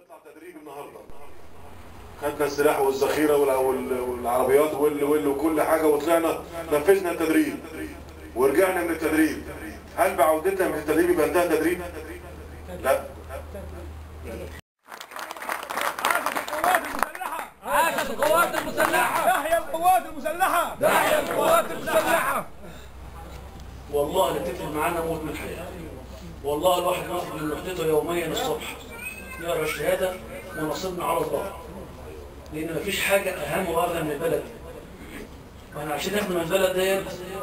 نطلع تدريب النهارده خدنا السلاح والذخيره والع- وال- والعربيات وال وال وكل حاجه وطلعنا نفذنا التدريب ورجعنا من التدريب هل بعودتنا من التدريب يبقى انتهى التدريب؟ لا عاشت القوات المسلحة تحيا القوات المسلحة تحيا القوات المسلحة والله اللي تفرق معانا موت من الحياة والله الواحد ناخد من وحدته يوميا الصبح يقرا الشهادة ونصبنا على الله لأن مفيش حاجة أهم وأغلى من البلد وأنا عشان نخدم البلد ديت